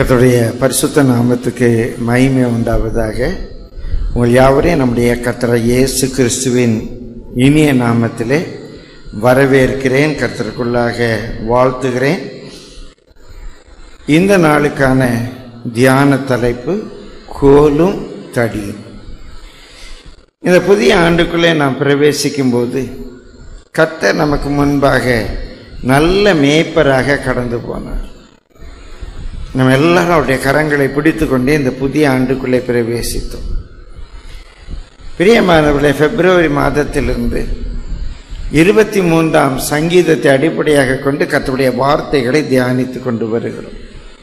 கர்த்தருடைய பரிசுத்த நாமத்துக்கு மகிமை உண்டாவதாக உங்கள் யாவரையும் நம்முடைய கர்த்தர் இயேசு கிறிஸ்துவின் இனிய நாமத்திலே வரவேற்கிறேன் கர்த்தருக்குள்ளாக வாழ்த்துகிறேன் இந்த நாளுக்கான தியான தலைப்பு கோலும் தடியும் இந்த புதிய ஆண்டுக்குள்ளே நாம் பிரவேசிக்கும் போது கர்த்தர் நமக்கு முன்பாக நல்ல மேய்ப்பராக கடந்து போனார் நம்ம எல்லாரும் அவருடைய கரங்களை பிடித்து கொண்டே இந்த புதிய ஆண்டுக்குள்ளே பிரவேசித்தோம் பிரியமானவர்களே பிப்ரவரி மாதத்திலிருந்து இருபத்தி மூன்றாம் சங்கீதத்தை அடிப்படையாக கொண்டு கர்த்தருடைய வார்த்தைகளை தியானித்து கொண்டு வருகிறோம்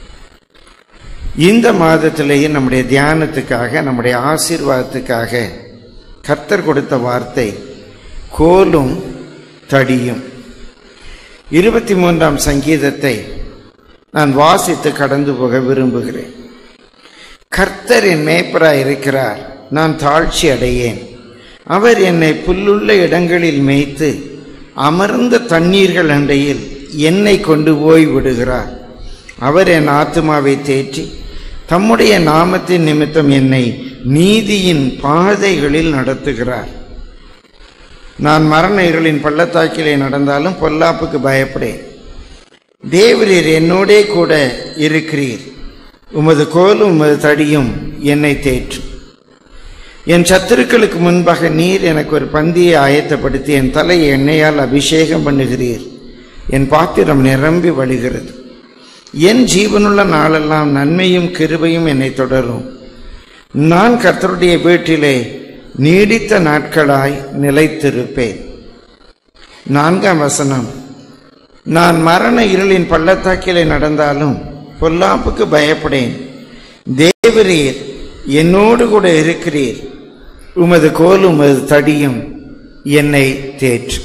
இந்த மாதத்திலேயே நம்முடைய தியானத்துக்காக நம்முடைய ஆசீர்வாதத்துக்காக கர்த்தர் கொடுத்த வார்த்தை கோலும் தடியும் இருபத்தி மூன்றாம் சங்கீதத்தை நான் வாசித்து கடந்து போக விரும்புகிறேன் கர்த்தர் என் மேய்ப்பராய் இருக்கிறார் நான் தாழ்ச்சி அடையேன் அவர் என்னை புல்லுள்ள இடங்களில் மேய்த்து அமர்ந்த தண்ணீர்கள் அண்டையில் என்னை கொண்டு போய் விடுகிறார் அவர் என் ஆத்மாவை தேற்றி தம்முடைய நாமத்தின் நிமித்தம் என்னை நீதியின் பாதைகளில் நடத்துகிறார் நான் மரண இருளின் பள்ளத்தாக்கிலே நடந்தாலும் பொல்லாப்புக்கு பயப்படேன் தேவரீர் என்னோடே கூட இருக்கிறீர் உமது கோலும் உமது தடியும் என்னை தேற்றும் என் சத்துருக்களுக்கு முன்பாக நீர் எனக்கு ஒரு பந்தியை ஆயத்தப்படுத்தி என் தலையை எண்ணெயால் அபிஷேகம் பண்ணுகிறீர் என் பாத்திரம் நிரம்பி வழிகிறது என் ஜீவனுள்ள நாளெல்லாம் நன்மையும் கிருபையும் என்னை தொடரும் நான் கர்த்தருடைய வீட்டிலே நீடித்த நாட்களாய் நிலைத்திருப்பேன் நான்காம் வசனம் நான் மரண இருளின் பள்ளத்தாக்கிலே நடந்தாலும் பொல்லாப்புக்கு பயப்படேன் தேவரீர் என்னோடு கூட இருக்கிறீர் உமது கோலும் உமது தடியும் என்னை தேற்று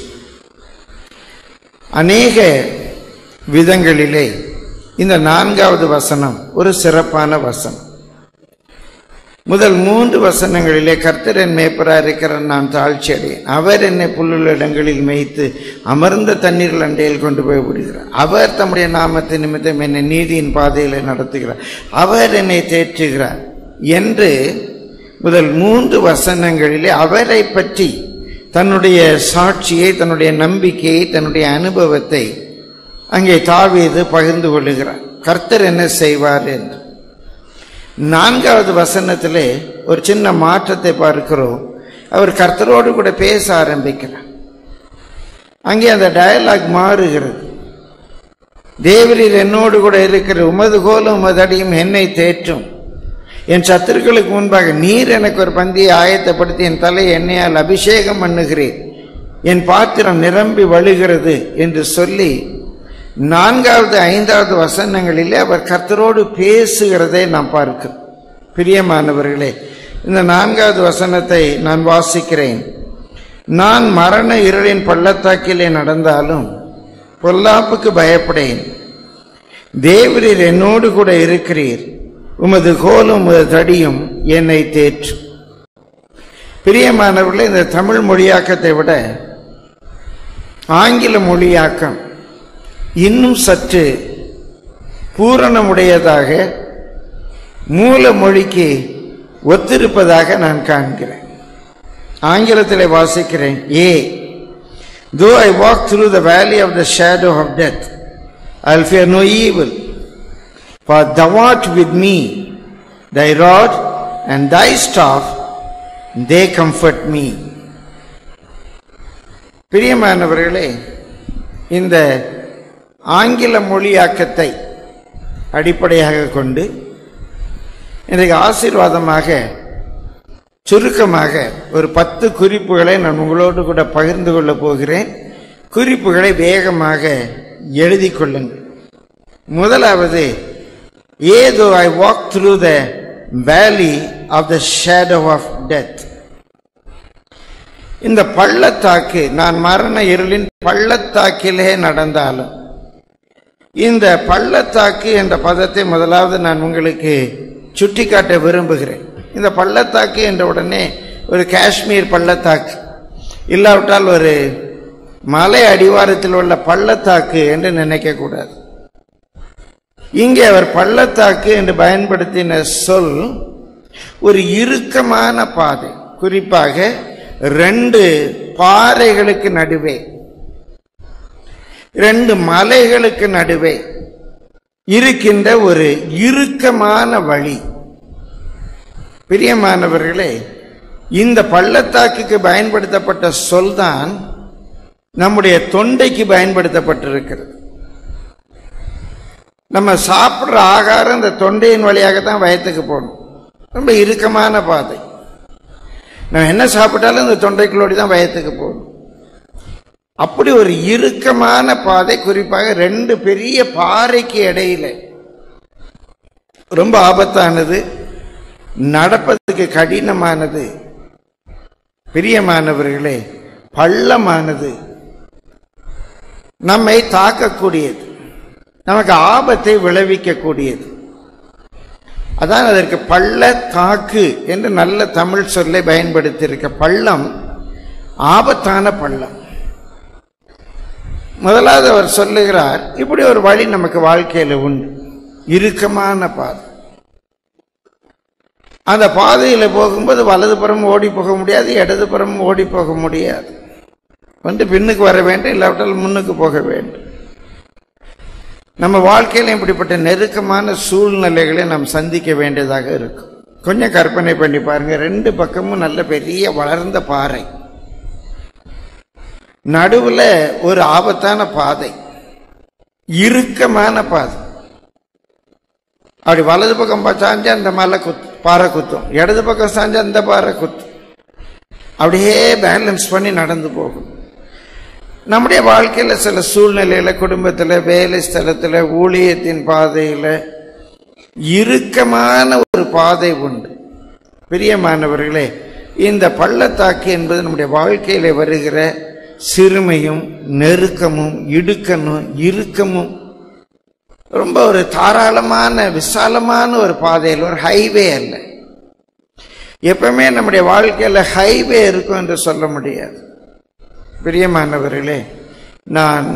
அநேக விதங்களிலே இந்த நான்காவது வசனம் ஒரு சிறப்பான வசனம் முதல் மூன்று வசனங்களிலே கர்த்தர் என் மேய்ப்பரா இருக்கிற நான் தாழ்ச்சி அடையேன் அவர் என்னை புல்லுள்ள இடங்களில் மேய்த்து அமர்ந்த தண்ணீர்கள் அண்டையில் கொண்டு போய் விடுகிறார் அவர் தம்முடைய நாமத்தை நிமித்தம் என்னை நீதியின் பாதையில நடத்துகிறார் அவர் என்னை தேற்றுகிறார் என்று முதல் மூன்று வசனங்களிலே அவரை பற்றி தன்னுடைய சாட்சியை தன்னுடைய நம்பிக்கையை தன்னுடைய அனுபவத்தை அங்கே தாவீது பகிர்ந்து கொள்ளுகிறார் கர்த்தர் என்ன செய்வார் என்று நான்காவது வசனத்திலே ஒரு சின்ன மாற்றத்தை பார்க்கிறோம் அவர் கர்த்தரோடு கூட பேச ஆரம்பிக்கிறார் அங்கே அந்த டயலாக் மாறுகிறது தேவரில் என்னோடு கூட இருக்கிற உமது கோலும் உமது அடியும் என்னை தேற்றும் என் சத்துருக்களுக்கு முன்பாக நீர் எனக்கு ஒரு பந்தியை ஆயத்தப்படுத்தி என் தலை எண்ணெயால் அபிஷேகம் பண்ணுகிறேன் என் பாத்திரம் நிரம்பி வழுகிறது என்று சொல்லி நான்காவது ஐந்தாவது வசனங்களிலே அவர் கர்த்தரோடு பேசுகிறதை நாம் பார்க்கிறோம் பிரியமானவர்களே இந்த நான்காவது வசனத்தை நான் வாசிக்கிறேன் நான் மரண இருளின் பள்ளத்தாக்கிலே நடந்தாலும் பொல்லாப்புக்கு பயப்படேன் தேவரீர் என்னோடு கூட இருக்கிறீர் உமது கோலும் உமது தடியும் என்னை தேற்றும் பிரியமானவர்களே இந்த தமிழ் மொழியாக்கத்தை விட ஆங்கில மொழியாக்கம் இன்னும் சற்று பூரணமுடையதாக மூல மொழிக்கு ஒத்திருப்பதாக நான் காண்கிறேன் ஆங்கிலத்தில் வாசிக்கிறேன் ஏ தோ I walk through the valley of the shadow of death I fear no evil for தவாட் with me thy rod and thy staff they comfort me பிரியமானவர்களே இந்த ஆங்கில மொழியாக்கத்தை அடிப்படையாக கொண்டு இன்றைக்கு ஆசீர்வாதமாக சுருக்கமாக ஒரு பத்து குறிப்புகளை நான் உங்களோடு கூட பகிர்ந்து கொள்ளப் போகிறேன் குறிப்புகளை வேகமாக எழுதி கொள்ளுங்கள் முதலாவது ஏதோ I walk through the valley of the shadow of death இந்த பள்ளத்தாக்கு நான் மரண இருளின் பள்ளத்தாக்கிலே நடந்தாலும் இந்த பள்ளத்தாக்கு என்ற பதத்தை முதலாவது நான் உங்களுக்கு சுட்டிக்காட்ட விரும்புகிறேன் இந்த பள்ளத்தாக்கு என்ற உடனே ஒரு காஷ்மீர் பள்ளத்தாக்கு இல்லாவிட்டால் ஒரு மலை அடிவாரத்தில் உள்ள பள்ளத்தாக்கு என்று நினைக்கக்கூடாது இங்கே அவர் பள்ளத்தாக்கு என்று பயன்படுத்தின சொல் ஒரு இறுக்கமான பாதை குறிப்பாக ரெண்டு பாறைகளுக்கு நடுவே ரெண்டு மலைகளுக்கு நடுவே இருக்கின்ற ஒரு இறுக்கமான வழி பிரியமானவர்களே இந்த பள்ளத்தாக்குக்கு பயன்படுத்தப்பட்ட சொல்தான் நம்முடைய தொண்டைக்கு பயன்படுத்தப்பட்டிருக்கிறது நம்ம சாப்பிட்ற ஆகாரம் இந்த தொண்டையின் வழியாக தான் வயத்துக்கு போகணும் ரொம்ப இறுக்கமான பாதை நம்ம என்ன சாப்பிட்டாலும் இந்த தொண்டைக்குள்ளோடி தான் வயத்துக்கு போகணும் அப்படி ஒரு இறுக்கமான பாதை குறிப்பாக ரெண்டு பெரிய பாறைக்கு இடையில ரொம்ப ஆபத்தானது நடப்பதற்கு கடினமானது பிரியமானவர்களே பள்ளமானது நம்மை தாக்கக்கூடியது நமக்கு ஆபத்தை விளைவிக்கக்கூடியது அதான் அதற்கு பள்ளத்தாக்கு என்று நல்ல தமிழ் சொல்லை பயன்படுத்தியிருக்க பள்ளம் ஆபத்தான பள்ளம் முதலாவது அவர் சொல்லுகிறார் இப்படி ஒரு வழி நமக்கு வாழ்க்கையில் உண்டு இறுக்கமான பாதை அந்த பாதையில் போகும்போது வலதுபுறம் ஓடி போக முடியாது இடதுபுறம் ஓடி போக முடியாது வந்து பின்னுக்கு வர வேண்டும் இல்லாவிட்டால் முன்னுக்கு போக வேண்டும் நம்ம வாழ்க்கையில் இப்படிப்பட்ட நெருக்கமான சூழ்நிலைகளை நாம் சந்திக்க வேண்டியதாக இருக்கும் கொஞ்சம் கற்பனை பண்ணி பாருங்க ரெண்டு பக்கமும் நல்ல பெரிய வளர்ந்த பாறை நடுவில் ஒரு ஆபத்தான பாதை இறுக்கமான பாதை அப்படி வலது பக்கம் சாஞ்சா அந்த மலை குத்து பாறை குத்தும் இடது பக்கம் சாஞ்சா அந்த பாறை குத்தும் அப்படியே பேலன்ஸ் பண்ணி நடந்து போகும் நம்முடைய வாழ்க்கையில் சில சூழ்நிலையில் குடும்பத்தில் வேலை ஸ்தலத்தில் ஊழியத்தின் பாதையில் இறுக்கமான ஒரு பாதை உண்டு பிரியமானவர்களே இந்த பள்ளத்தாக்கு என்பது நம்முடைய வாழ்க்கையில் வருகிற சிறுமையும் நெருக்கமும் இடுக்கணும் இறுக்கமும் ரொம்ப ஒரு தாராளமான விசாலமான ஒரு பாதையில் ஒரு ஹைவே அல்ல எப்பவுமே நம்முடைய வாழ்க்கையில் ஹைவே இருக்கும் என்று சொல்ல முடியாது பிரியமானவர்களே நான்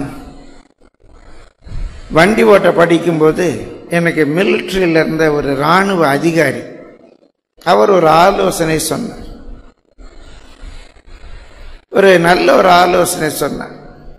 வண்டி ஓட்ட படிக்கும்போது எனக்கு மிலிட்ரியில் இருந்த ஒரு இராணுவ அதிகாரி அவர் ஒரு ஆலோசனை சொன்னார் ஒரு நல்ல ஒரு ஆலோசனை சொன்னார்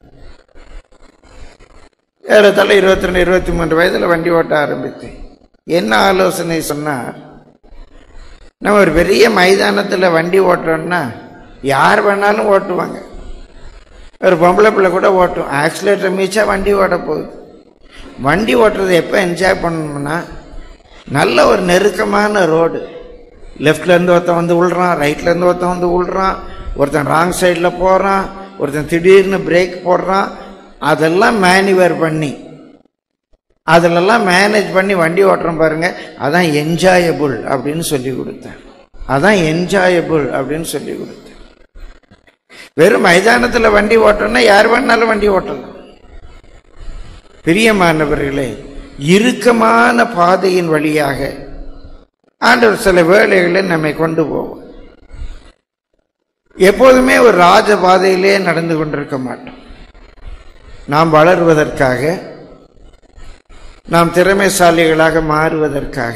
ஏறத்தாழ இருபத்தி ரெண்டு இருபத்தி மூன்று வயதில் வண்டி ஓட்ட ஆரம்பித்தேன் என்ன ஆலோசனை சொன்னார் நம்ம ஒரு பெரிய மைதானத்தில் வண்டி ஓட்டுறோம்னா யார் வேணாலும் ஓட்டுவாங்க ஒரு பொம்பளை பிள்ளை கூட ஓட்டும் ஆக்சிலேட்டர் மீச்சா வண்டி ஓட்ட போகுது வண்டி ஓட்டுறது எப்போ என்ஜாய் பண்ணணும்னா நல்ல ஒரு நெருக்கமான ரோடு லெஃப்ட்லேருந்து ஒருத்தன் வந்து விழுறான் ரைட்லேருந்து ஒருத்தன் வந்து விழுறான் ஒருத்தன் ராங் சைடில் போகிறான் ஒருத்தன் திடீர்னு பிரேக் போடுறான் அதெல்லாம் மேனுவர் பண்ணி அதிலெல்லாம் மேனேஜ் பண்ணி வண்டி ஓட்டுறோம் பாருங்க அதான் என்ஜாயபுள் அப்படின்னு சொல்லி கொடுத்தேன் அதான் என்ஜாயபுள் அப்படின்னு சொல்லி கொடுத்தேன் வெறும் மைதானத்தில் வண்டி ஓட்டணும்னா யார் வேணாலும் வண்டி ஓட்டலாம் பிரியமானவர்களே இறுக்கமான பாதையின் வழியாக ஆண்டவர் சில வேலைகளை நம்மை கொண்டு போவோம் எப்போதுமே ஒரு ராஜ பாதையிலே நடந்து கொண்டிருக்க மாட்டோம் நாம் வளருவதற்காக நாம் திறமைசாலிகளாக மாறுவதற்காக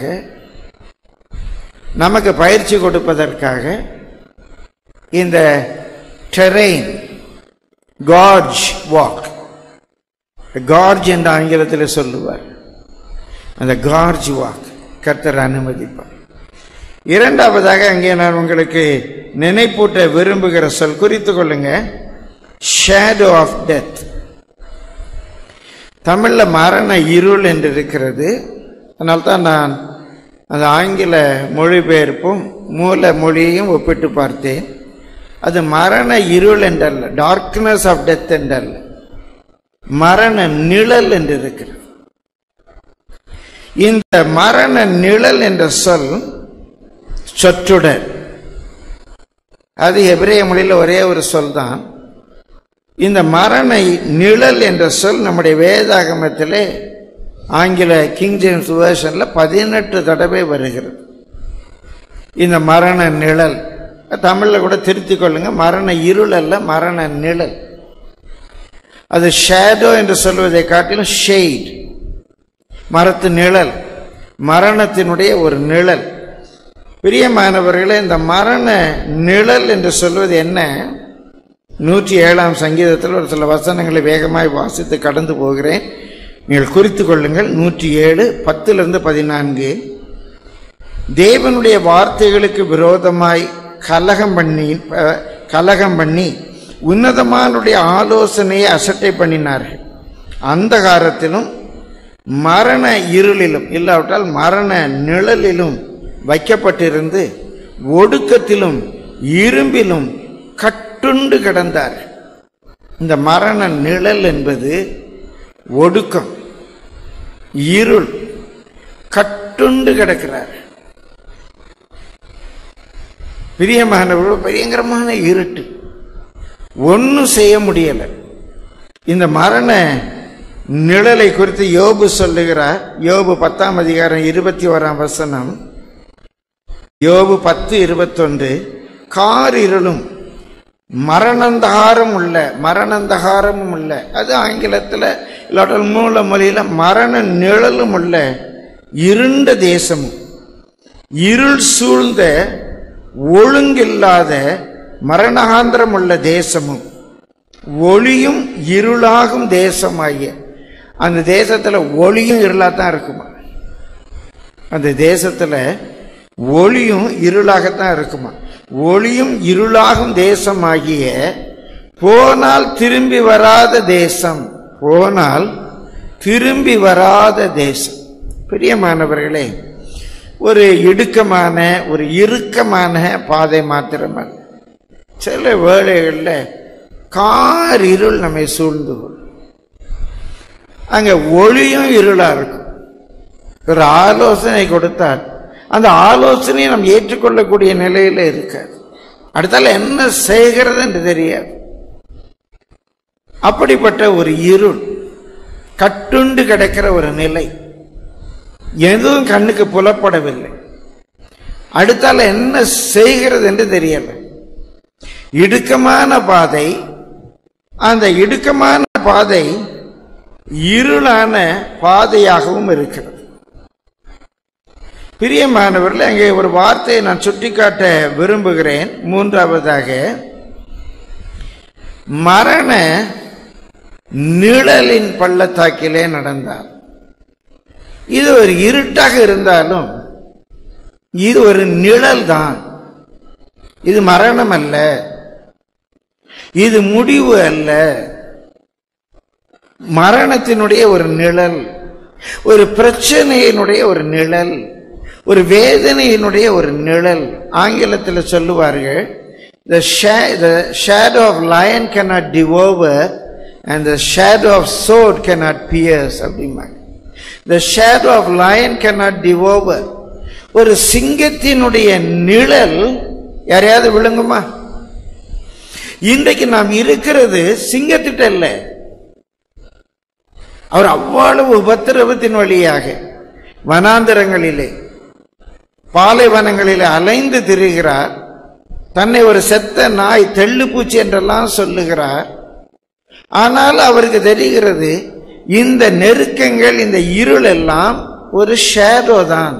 நமக்கு பயிற்சி கொடுப்பதற்காக இந்த டெரெயின் கார்ஜ் வாக் கார்ஜ் என்ற ஆங்கிலத்தில் சொல்லுவார் அந்த கார்ஜ் வாக் கர்த்தர் அனுமதிப்பார் இரண்டாவதாக அங்கே நான் உங்களுக்கு நினைப்பூட்ட விரும்புகிற சொல் குறித்து கொள்ளுங்க ஷேடோ ஆஃப் டெத் தமிழில் மரண இருள் என்று இருக்கிறது அதனால்தான் நான் அந்த ஆங்கில மொழிபெயர்ப்பும் மூல மொழியையும் ஒப்பிட்டு பார்த்தேன் அது மரண இருள் என்றல்ல டார்க்னஸ் ஆஃப் டெத் என்றல்ல மரண நிழல் என்று இருக்கிறது இந்த மரண நிழல் என்ற சொல் சொற்றுடர் அது எபிரேய மொழியில் ஒரே ஒரு சொல் தான் இந்த மரண நிழல் என்ற சொல் நம்முடைய வேதாகமத்திலே ஆங்கில கிங் ஜேம்ஸ் வேர்ஷன்ல பதினெட்டு தடவை வருகிறது இந்த மரண நிழல் தமிழில் கூட திருத்திக் கொள்ளுங்க மரண இருள் அல்ல மரண நிழல் அது ஷேடோ என்று சொல்வதை காட்டிலும் ஷெய்ட் மரத்து நிழல் மரணத்தினுடைய ஒரு நிழல் பிரியமானவர்களே இந்த மரண நிழல் என்று சொல்வது என்ன நூற்றி ஏழாம் சங்கீதத்தில் ஒரு சில வசனங்களை வேகமாய் வாசித்து கடந்து போகிறேன் நீங்கள் குறித்து கொள்ளுங்கள் நூற்றி ஏழு பத்திலிருந்து பதினான்கு தேவனுடைய வார்த்தைகளுக்கு விரோதமாய் கலகம் பண்ணி அஹ், கலகம் பண்ணி உன்னதமானுடைய ஆலோசனையை அசட்டை பண்ணினார்கள் அந்தகாரத்திலும் மரண இருளிலும் இல்லாவிட்டால் மரண நிழலிலும் வைக்கப்பட்டிருந்து ஒடுக்கத்திலும் இரும்பிலும் கட்டுண்டு கிடந்தார் இந்த மரண நிழல் என்பது ஒடுக்கம் இருள் கட்டுண்டு கிடக்கிறார் பிரியமானவர்கள் பயங்கரமான இருட்டு ஒன்றும் செய்ய முடியலை இந்த மரண நிழலை குறித்து யோபு சொல்லுகிறார் யோபு பத்தாம் அதிகாரம் இருபத்தி ஓராம் வசனம் யோபு பத்து இருபத்தொன்று கார் இருளும் மரணந்தகாரம் உள்ள மரணந்தகாரமும் உள்ள அது ஆங்கிலத்தில் இல்லாட்டால் மூல மொழியில மரண நிழலும் உள்ள இருண்ட தேசமும் இருள் சூழ்ந்த ஒழுங்கில்லாத மரணகாந்திரம் உள்ள தேசமும் ஒளியும் இருளாகும் தேசமாகிய அந்த தேசத்துல ஒளியும் இருளா தான் இருக்குமா அந்த தேசத்துல ஒளியும் இருளாகத்தான் இருக்குமா ஒளியும் இருளாகும் தேசமாகிய போனால் திரும்பி வராத தேசம் போனால் திரும்பி வராத தேசம் பிரியமானவர்களே ஒரு இடுக்கமான ஒரு இறுக்கமான பாதை மாத்திரமல்ல சில வேளைகளில் கார் இருள் நம்மை சூழ்ந்து கொள்ளும் அங்க ஒளியும் இருளா இருக்கும் ஒரு ஆலோசனை கொடுத்தால் அந்த ஆலோசனையை நாம் ஏற்றுக்கொள்ளக்கூடிய நிலையில இருக்காது அடுத்தால என்ன செய்கிறது என்று தெரியாது அப்படிப்பட்ட ஒரு இருள் கட்டுண்டு கிடக்கிற ஒரு நிலை எதுவும் கண்ணுக்கு புலப்படவில்லை அடுத்தால என்ன செய்கிறது என்று தெரியல இடுக்கமான பாதை அந்த இடுக்கமான பாதை இருளான பாதையாகவும் இருக்கிறது பிரியமானவர்கள் அங்கே ஒரு வார்த்தையை நான் சுட்டிக்காட்ட விரும்புகிறேன் மூன்றாவதாக மரண நிழலின் பள்ளத்தாக்கிலே நடந்தார் இது ஒரு இருட்டாக இருந்தாலும் இது ஒரு நிழல் தான் இது மரணம் அல்ல இது முடிவு அல்ல மரணத்தினுடைய ஒரு நிழல் ஒரு பிரச்சனையினுடைய ஒரு நிழல் ஒரு வேதனையினுடைய ஒரு நிழல் ஆங்கிலத்தில் சொல்லுவார்கள் the, sha- the shadow of lion cannot devour and the shadow of sword cannot pierce அப்படிம்பாங்க the shadow of lion cannot devour ஒரு சிங்கத்தினுடைய நிழல் யாரையாவது விழுங்குமா இன்றைக்கு நாம் இருக்கிறது சிங்கத்திட்ட இல்ல அவர் அவ்வளவு உபத்திரவத்தின் வழியாக வனாந்தரங்களிலே பாலைவனங்களிலே அலைந்து திரிகிறார் தன்னை ஒரு செத்த நாய் தெள்ளுப்பூச்சி என்றெல்லாம் சொல்லுகிறார் ஆனால் அவருக்கு தெரிகிறது இந்த நெருக்கங்கள் இந்த இருள் எல்லாம் ஒரு ஷேடோ தான்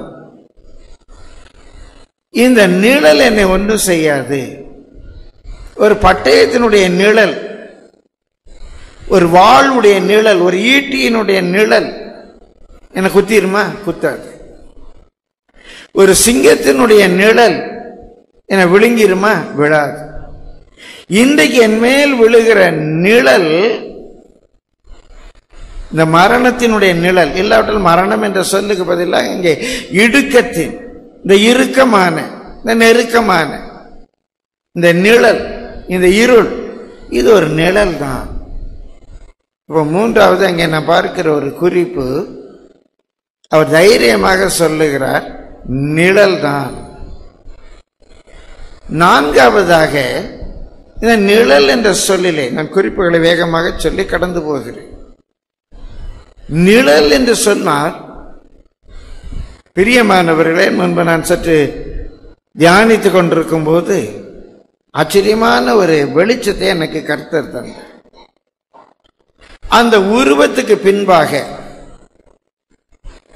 இந்த நிழல் என்னை ஒன்றும் செய்யாது ஒரு பட்டயத்தினுடைய நிழல் ஒரு வாழ்வுடைய நிழல் ஒரு ஈட்டியினுடைய நிழல் என்னை குத்திருமா குத்தாது ஒரு சிங்கத்தினுடைய நிழல் என்னை விழுங்கிருமா விழாது இன்றைக்கு என் மேல் விழுகிற நிழல் இந்த மரணத்தினுடைய நிழல் இல்லாவிட்டால் மரணம் என்ற சொல்லுக்கு பதிலாக இங்கே இடுக்கத்தின் இந்த இறுக்கமான இந்த நெருக்கமான இந்த நிழல் இந்த இருள் இது ஒரு நிழல் தான் இப்போ மூன்றாவது அங்கே நான் பார்க்கிற ஒரு குறிப்பு அவர் தைரியமாக சொல்லுகிறார் நிழல் தான் நான்காவதாக இந்த நிழல் என்ற சொல்லிலே நான் குறிப்புகளை வேகமாக சொல்லி கடந்து போகிறேன் நிழல் என்று சொன்னார் பிரியமானவர்களே முன்பு நான் சற்று தியானித்துக் கொண்டிருக்கும் போது ஆச்சரியமான ஒரு வெளிச்சத்தை எனக்கு கர்த்தர் தந்தார் அந்த உருவத்துக்கு பின்பாக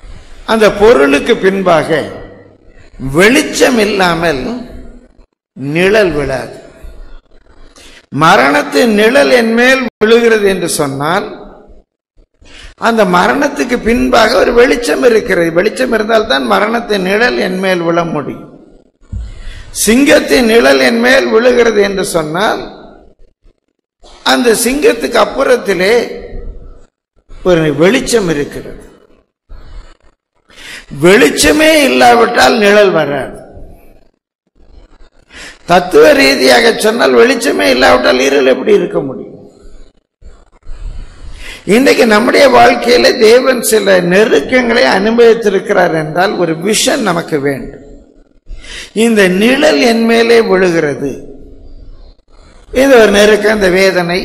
அந்த பொருளுக்கு பின்பாக வெளிச்சம் இல்லாமல் நிழல் விழாது மரணத்தின் நிழல் என் மேல் விழுகிறது என்று சொன்னால் அந்த மரணத்துக்கு பின்பாக ஒரு வெளிச்சம் இருக்கிறது வெளிச்சம் இருந்தால்தான் மரணத்தின் நிழல் என் மேல் விழ முடியும் சிங்கத்தின் நிழல் என் மேல் விழுகிறது என்று சொன்னால் அந்த சிங்கத்துக்கு அப்புறத்திலே ஒரு வெளிச்சம் இருக்கிறது வெளிச்சமே இல்லாவிட்டால் நிழல் வராது தத்துவ ரீதியாக சொன்னால் வெளிச்சமே இல்லாவிட்டால் இருள் எப்படி இருக்க முடியும் இன்றைக்கு நம்முடைய வாழ்க்கையில தேவன் சில நெருக்கங்களை அனுபவித்திருக்கிறார் என்றால் ஒரு விஷன் நமக்கு வேண்டும் இந்த நிழல் என் மேலே விழுகிறது இது ஒரு நெருக்கம் இந்த வேதனை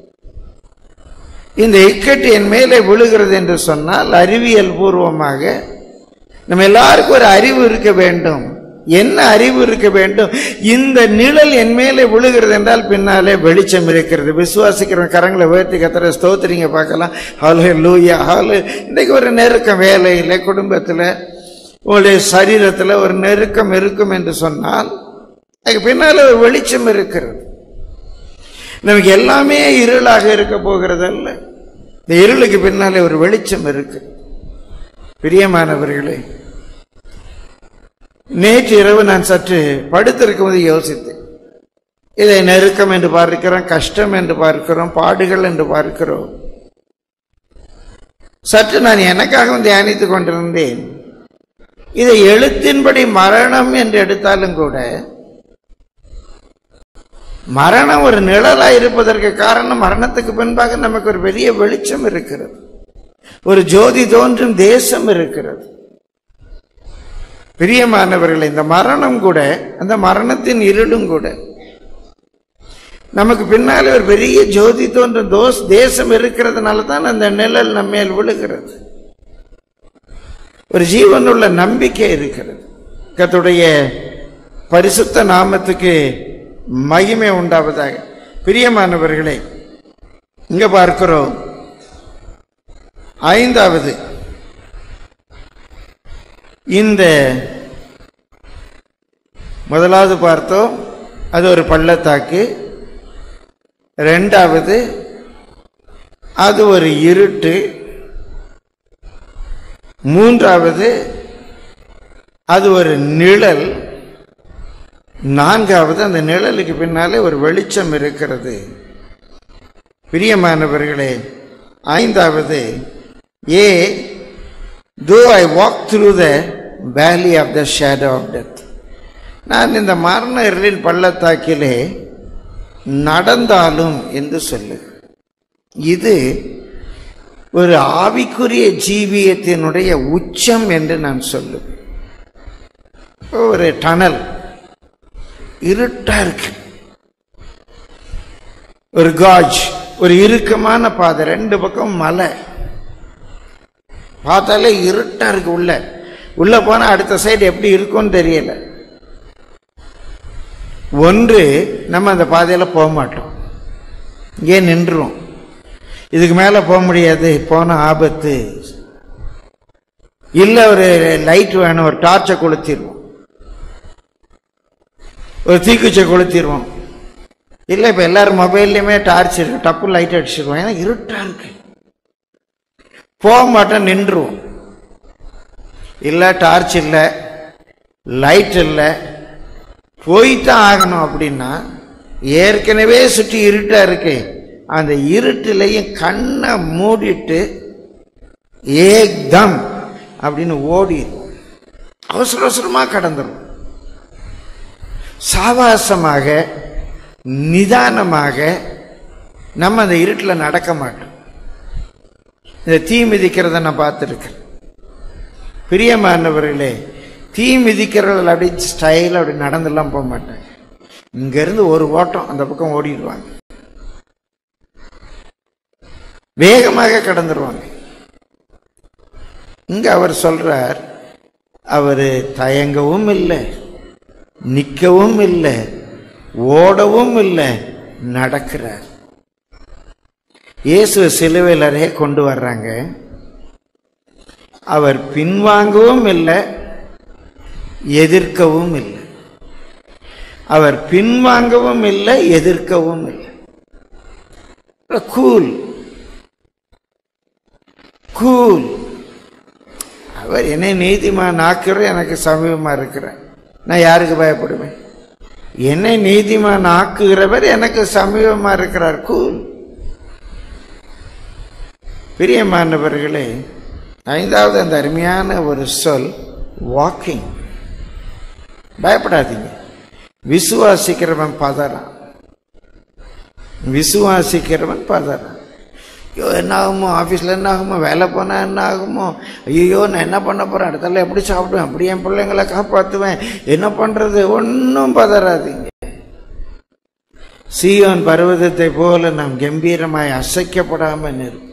இந்த இக்கட்டு என் மேலே விழுகிறது என்று சொன்னால் அறிவியல் பூர்வமாக நம்ம எல்லாருக்கும் ஒரு அறிவு இருக்க வேண்டும் என்ன அறிவு இருக்க வேண்டும் இந்த நிழல் என் மேலே விழுகிறது என்றால் பின்னாலே வெளிச்சம் இருக்கிறது விசுவாசிக்கிற கரங்களை உயர்த்தி கத்துற ஸ்தோத்திரிங்க பார்க்கலாம் ஹாலு லூயா ஹாலு இன்றைக்கு ஒரு நெருக்கம் வேலையில் குடும்பத்தில் உங்களுடைய சரீரத்தில் ஒரு நெருக்கம் இருக்கும் என்று சொன்னால் அதுக்கு பின்னால ஒரு வெளிச்சம் இருக்கிறது நமக்கு எல்லாமே இருளாக இருக்க போகிறது அல்ல இந்த இருளுக்கு பின்னாலே ஒரு வெளிச்சம் இருக்கு பிரியமானவர்களே நேற்று இரவு நான் சற்று படுத்திருக்கும் போது யோசித்தேன் இதை நெருக்கம் என்று பார்க்கிறோம் கஷ்டம் என்று பார்க்கிறோம் பாடுகள் என்று பார்க்கிறோம் சற்று நான் எனக்காகவும் தியானித்துக் கொண்டிருந்தேன் இதை எழுத்தின்படி மரணம் என்று எடுத்தாலும் கூட மரணம் ஒரு நிழலாய் இருப்பதற்கு காரணம் மரணத்துக்கு பின்பாக நமக்கு ஒரு பெரிய வெளிச்சம் இருக்கிறது ஒரு ஜோதி தோன்றும் தேசம் இருக்கிறது பிரியமானவர்கள் இந்த மரணம் கூட அந்த மரணத்தின் இருளும் கூட நமக்கு பின்னாலே ஒரு பெரிய ஜோதி தோன்றும் தோஸ் தேசம் இருக்கிறதுனால தான் அந்த நிழல் நம்ம மேல் விழுகிறது ஒரு ஜீவனுள்ள நம்பிக்கை இருக்கிறது கத்துடைய பரிசுத்த நாமத்துக்கு மகிமை உண்டாவதாக பிரியமானவர்களே இங்க பார்க்கிறோம் ஐந்தாவது இந்த முதலாவது பார்த்தோம் அது ஒரு பள்ளத்தாக்கு ரெண்டாவது அது ஒரு இருட்டு மூன்றாவது அது ஒரு நிழல் நான்காவது அந்த நிழலுக்கு பின்னாலே ஒரு வெளிச்சம் இருக்கிறது பிரியமானவர்களே ஐந்தாவது ஏ தோ I walk through the valley of the shadow of death நான் இந்த மரண இருளின் பள்ளத்தாக்கிலே நடந்தாலும் என்று சொல்லு இது ஒரு ஆவிக்குரிய ஜீவியத்தினுடைய உச்சம் என்று நான் சொல்லுவேன் ஒரு டனல் இருட்டா இருக்கு ஒரு காஜ் ஒரு இறுக்கமான பாதை ரெண்டு பக்கம் மலை பார்த்தாலே இருட்டா இருக்கு உள்ள உள்ள போனா அடுத்த சைடு எப்படி இருக்கும்னு தெரியல ஒன்று நம்ம அந்த பாதையில போக மாட்டோம் இங்கே நின்றுரும் இதுக்கு மேல போக முடியாது போன ஆபத்து இல்ல ஒரு லைட் வேணும் ஒரு டார்ச்சை கொளுத்திடுவோம் ஒரு தீக்குச்சை கொளுத்திடுவோம் இல்லை இப்போ எல்லாரும் மொபைல்லையுமே டார்ச் இருக்கு டப்பு லைட் அடிச்சிருவோம் ஏன்னா இருட்டா இருக்கு போக மாட்டோம் நின்றுவோம் இல்லை டார்ச் இல்லை லைட் இல்லை போய்தான் ஆகணும் அப்படின்னா ஏற்கனவே சுற்றி இருட்டா இருக்கு அந்த இருட்டிலையும் கண்ணை மூடிட்டு ஏக்தம் அப்படின்னு ஓடிடுவோம் அவசர அவசரமாக கடந்துடும் சாவாசமாக நிதானமாக நம்ம அந்த இருட்டில் நடக்க மாட்டோம் இந்த தீ மிதிக்கிறத நான் பார்த்துருக்கேன் பிரியமானவர்களே தீ மிதிக்கிறவர்கள் அப்படி ஸ்டைல் அப்படி நடந்துலாம் போக மாட்டாங்க இங்கேருந்து ஒரு ஓட்டம் அந்த பக்கம் ஓடிடுவாங்க வேகமாக கடந்துருவாங்க இங்க அவர் சொல்றார் அவர் தயங்கவும் இல்லை நிற்கவும் இல்லை ஓடவும் இல்லை நடக்கிறார் இயேசு சிலுவையில் அறைய கொண்டு வர்றாங்க அவர் பின்வாங்கவும் இல்லை எதிர்க்கவும் இல்லை அவர் பின்வாங்கவும் இல்லை எதிர்க்கவும் இல்லை கூல் கூல் அவர் என்னை நீதிமான் ஆக்கிற எனக்கு சமீபமா இருக்கிறார் நான் யாருக்கு பயப்படுவேன் என்னை நீதிமான் ஆக்குகிறவர் எனக்கு சமீபமா இருக்கிறார் கூல் பிரியமானவர்களே ஐந்தாவது அந்த அருமையான ஒரு சொல் வாக்கிங் பயப்படாதீங்க விசுவாசிக்கிறவன் பதறான் விசுவாசிக்கிறவன் பதறான் ஐயோ என்ன ஆகுமோ ஆஃபீஸில் என்ன ஆகுமோ வேலை போனால் என்ன ஆகுமோ ஐயோ நான் என்ன பண்ண போகிறேன் அடுத்தால எப்படி சாப்பிடுவேன் எப்படி என் பிள்ளைங்களை காப்பாற்றுவேன் என்ன பண்ணுறது ஒன்றும் பதறாதீங்க சீயோன் பர்வதத்தை போல நாம் கம்பீரமாய் அசைக்கப்படாமல் நிற்போம்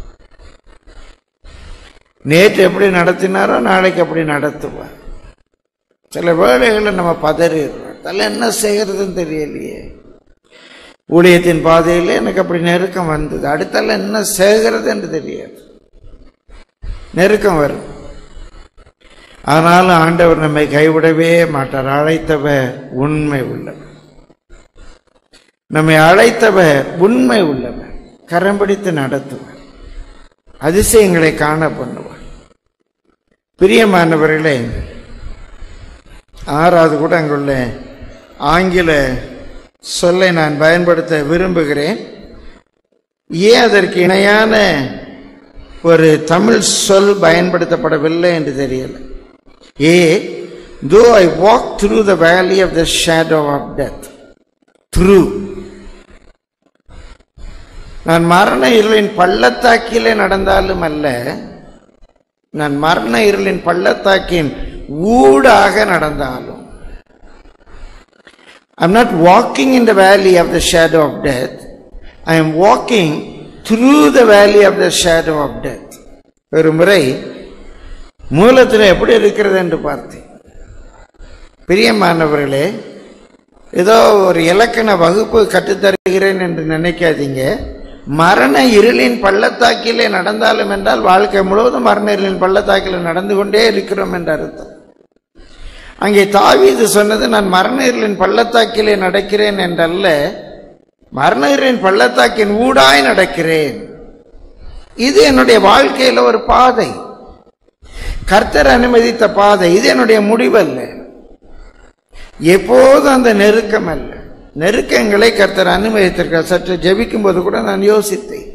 நேற்று எப்படி நடத்தினாரோ நாளைக்கு அப்படி நடத்துவார் சில வேளைகளில் நம்ம பதறிடுறோம் அதெல்லாம் என்ன செய்கிறதுன்னு தெரியலையே ஊழியத்தின் பாதையில் எனக்கு அப்படி நெருக்கம் வந்தது அடுத்தால என்ன செய்கிறது என்று தெரியாது நெருக்கம் வரும் ஆனாலும் ஆண்டவர் நம்மை கைவிடவே மாட்டார் அழைத்தவர் உண்மை உள்ளவர் நம்மை அழைத்தவர் உண்மை உள்ளவர் கரம் பிடித்து நடத்துவார் அதிசயங்களை காண பண்ணுவார் பிரியமானவர்களே ஆறாவது கூட அங்குள்ள ஆங்கில சொல்லை நான் பயன்படுத்த விரும்புகிறேன் ஏன் அதற்கு இணையான ஒரு தமிழ் சொல் பயன்படுத்தப்படவில்லை என்று தெரியல ஏ தோ I walk through the valley of the shadow of death through நான் மரண இருளின் பள்ளத்தாக்கிலே நடந்தாலும் அல்ல நான் மரண இருளின் பள்ளத்தாக்கின் ஊடாக நடந்தாலும் I'm not walking in the valley of the shadow of death. I am walking through the valley of the shadow of death. ஒரு முறை மூலத்தில் எப்படி இருக்கிறது என்று பார்த்தேன் பிரியமானவர்களே ஏதோ ஒரு இலக்கண வகுப்பு கற்றுத்தருகிறேன் என்று நினைக்காதீங்க மரண இருளின் பள்ளத்தாக்கிலே நடந்தாலும் என்றால் வாழ்க்கை முழுவதும் மரண இருளின் பள்ளத்தாக்கில் நடந்து கொண்டே இருக்கிறோம் என்ற அர்த்தம் அங்கே தாவீது சொன்னது நான் மரண இருளின் பள்ளத்தாக்கிலே நடக்கிறேன் என்றல்ல மரண இருளின் பள்ளத்தாக்கின் ஊடாய் நடக்கிறேன் இது என்னுடைய வாழ்க்கையில ஒரு பாதை கர்த்தர் அனுமதித்த பாதை இது என்னுடைய முடிவல்ல எப்போதும் அந்த நெருக்கம் அல்ல நெருக்கங்களை கர்த்தர் அனுமதித்திருக்கிறார் சற்று ஜெபிக்கும் போது கூட நான் யோசித்தேன்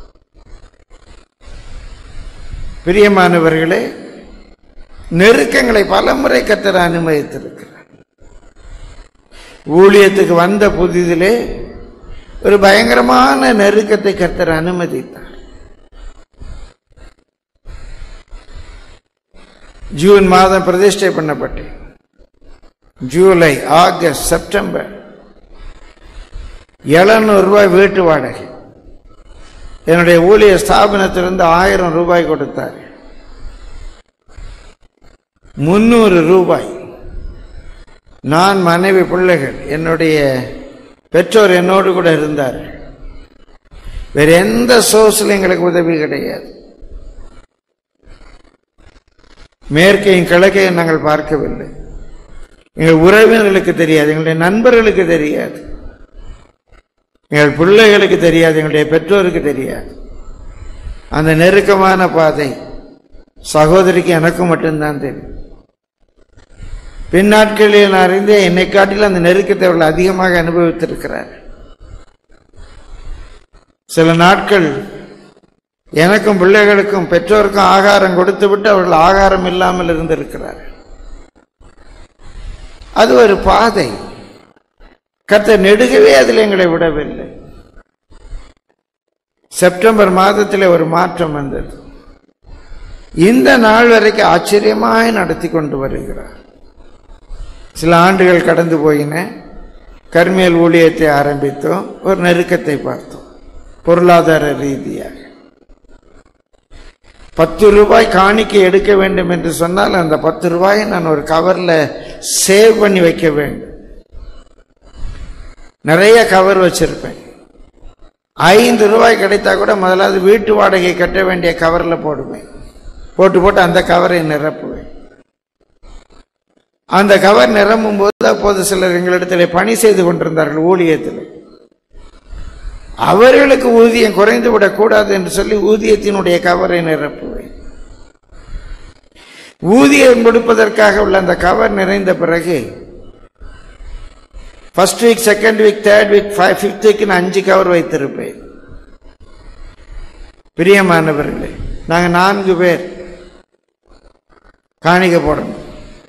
பிரியமானவர்களே நெருக்கங்களை பலமுறை கர்த்தர் அனுமதித்திருக்கிறார் ஊழியத்துக்கு வந்த புதிதிலே ஒரு பயங்கரமான நெருக்கத்தை கர்த்தர் அனுமதித்தார் ஜூன் மாதம் பிரதிஷ்டை பண்ணப்பட்டேன் ஜூலை ஆகஸ்ட் செப்டம்பர் எழுநூறு ரூபாய் வீட்டு வாடகை என்னுடைய ஊழிய ஸ்தாபனத்திலிருந்து ஆயிரம் ரூபாய் கொடுத்தார் முன்னூறு ரூபாய் நான் மனைவி பிள்ளைகள் என்னுடைய பெற்றோர் என்னோடு கூட இருந்தார் வேற எந்த சோர்ஸ்ல எங்களுக்கு உதவி கிடையாது மேற்கையும் கிழக்கையும் நாங்கள் பார்க்கவில்லை எங்கள் உறவினர்களுக்கு தெரியாது எங்களுடைய நண்பர்களுக்கு தெரியாது எங்கள் பிள்ளைகளுக்கு தெரியாது எங்களுடைய பெற்றோருக்கு தெரியாது அந்த நெருக்கமான பாதை சகோதரிக்கு எனக்கும் மட்டும்தான் தெரியும் பின் நாட்களில் நான் அறிந்தேன் என்னை காட்டிலும் அந்த நெருக்கத்தை அவர்கள் அதிகமாக அனுபவித்திருக்கிறார் சில நாட்கள் எனக்கும் பிள்ளைகளுக்கும் பெற்றோருக்கும் ஆகாரம் கொடுத்து விட்டு அவர்கள் ஆகாரம் இல்லாமல் இருந்திருக்கிறார் அது ஒரு பாதை கத்த நெடுகவே அதில் எங்களை விடவில்லை செப்டம்பர் மாதத்தில் ஒரு மாற்றம் வந்தது இந்த நாள் வரைக்கும் ஆச்சரியமாய் நடத்தி கொண்டு வருகிறார் சில ஆண்டுகள் கடந்து போயின கர்மியல் ஊழியத்தை ஆரம்பித்தோம் ஒரு நெருக்கத்தை பார்த்தோம் பொருளாதார ரீதியாக பத்து ரூபாய் காணிக்கை எடுக்க வேண்டும் என்று சொன்னால் அந்த பத்து ரூபாயை நான் ஒரு கவர்ல சேவ் பண்ணி வைக்க வேண்டும் நிறைய கவர் வச்சிருப்பேன் ஐந்து ரூபாய் கிடைத்தா கூட முதலாவது வீட்டு வாடகை கட்ட வேண்டிய கவர்ல போடுவேன் போட்டு போட்டு அந்த கவரை நிரப்புவேன் அந்த கவர் நிரம்பும் போது அப்போது சிலர் எங்களிடத்தில் பணி செய்து கொண்டிருந்தார்கள் ஊழியத்தில் அவர்களுக்கு ஊதியம் குறைந்து விடக்கூடாது என்று சொல்லி ஊதியத்தினுடைய கவரை நிரப்புவேன் ஊதியம் கொடுப்பதற்காக உள்ள அந்த கவர் நிறைந்த பிறகு first week second week third week five fifth week அஞ்சு கவர் வைத்திருப்பேன் பிரியமானவர்களே நாங்கள் நான்கு பேர் காணிக்க போடணும்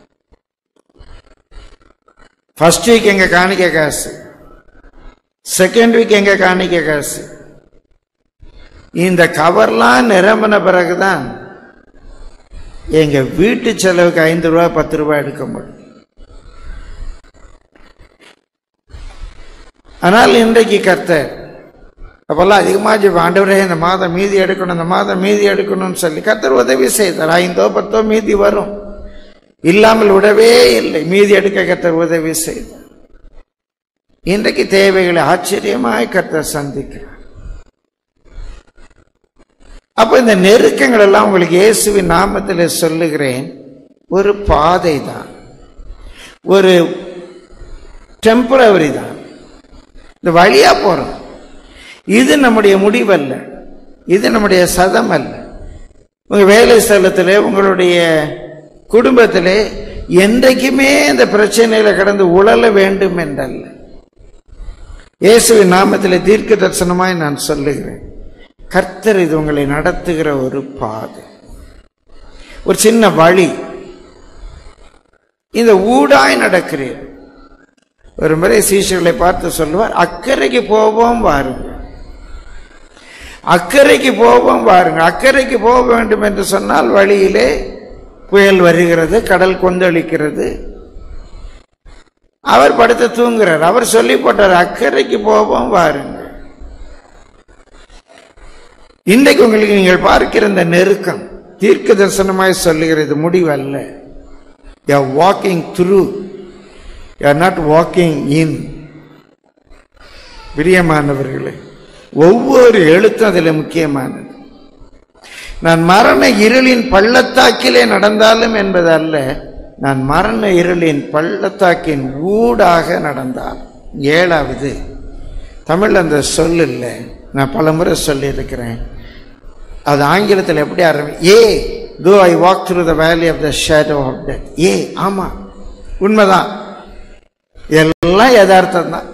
ஃபர்ஸ்ட் வீக் எங்க காணிக்க காசு செகண்ட் வீக் எங்க காணிக்க காசு இந்த கவர்லாம் நிரம்பின பிறகுதான் எங்க வீட்டு செலவுக்கு ஐந்து ரூபாய் பத்து ரூபாய் எடுக்க முடியும் ஆனால் இன்றைக்கு கர்த்தர் அப்பெல்லாம் அதிகமாக ஜெபம், ஆண்டவரே இந்த மாதம் மீதி எடுக்கணும் இந்த மாதம் மீதி எடுக்கணும்னு சொல்லி கர்த்தர் உதவி செய்தார் ஐந்தோ பத்தோ மீதி வரும் இல்லாமல் விடவே இல்லை மீதி எடுக்க கர்த்தர் உதவி செய்தார் இன்றைக்கு தேவைகளை ஆச்சரியமாய் கர்த்தர் சந்திக்கிறார் அப்ப இந்த நெருக்கங்கள் எல்லாம் உங்களுக்கு இயேசுவின் நாமத்தில் சொல்லுகிறேன் ஒரு பாதை தான் ஒரு டெம்பரவரி தான் இந்த வழியா போறோம் இது நம்முடைய முடிவல்ல இது நம்முடைய சதம் அல்ல உங்க வேலை ஸ்தலத்திலே உங்களுடைய குடும்பத்திலே என்றைக்குமே இந்த பிரச்சனையில கடந்து உழல வேண்டும் என்றல்ல இயேசுவின் நாமத்திலே தீர்க்க தரிசனமாய் நான் சொல்லுகிறேன் கர்த்தர் இது உங்களை நடத்துகிற ஒரு பாதை ஒரு சின்ன வழி இந்த ஊடாய் நடக்கிறீர் ஒரு முறை சீஷர்களை பார்த்து சொல்லுவார் அக்கறைக்கு போவோம் வாருங்க அக்கறைக்கு போவோம் வாருங்க அக்கறைக்கு போக வேண்டும் என்று சொன்னால் வழியிலே புயல் வருகிறது கடல் கொந்தளிக்கிறது அவர் படுத்து தூங்குறார் அவர் சொல்லி போட்டார் அக்கறைக்கு போவோம் வாருங்க இன்றைக்கு உங்களுக்கு நீங்கள் பார்க்கிற இந்த நெருக்கம் தீர்க்க தரிசனமாய் சொல்லுகிறது முடிவல்ல you are walking through you are not walking in பிரியமானவர்களே ஒவ்வொரு எழுத்தும் அதில் முக்கியமானது நான் மரண இருளின் பள்ளத்தாக்கிலே நடந்தாலும் என்பது அல்ல நான் மரண இருளின் பள்ளத்தாக்கின் ஊடாக நடந்தால் ஏழாவது தமிழ் அந்த சொல் இல்லை நான் பலமுறை சொல்லியிருக்கிறேன் அது ஆங்கிலத்தில் எப்படி ஆரம்பி ஏ தோ I walk through the valley of the shadow of death ஏ ஆமா உண்மைதான் எல்லாம் யதார்த்தம் தான்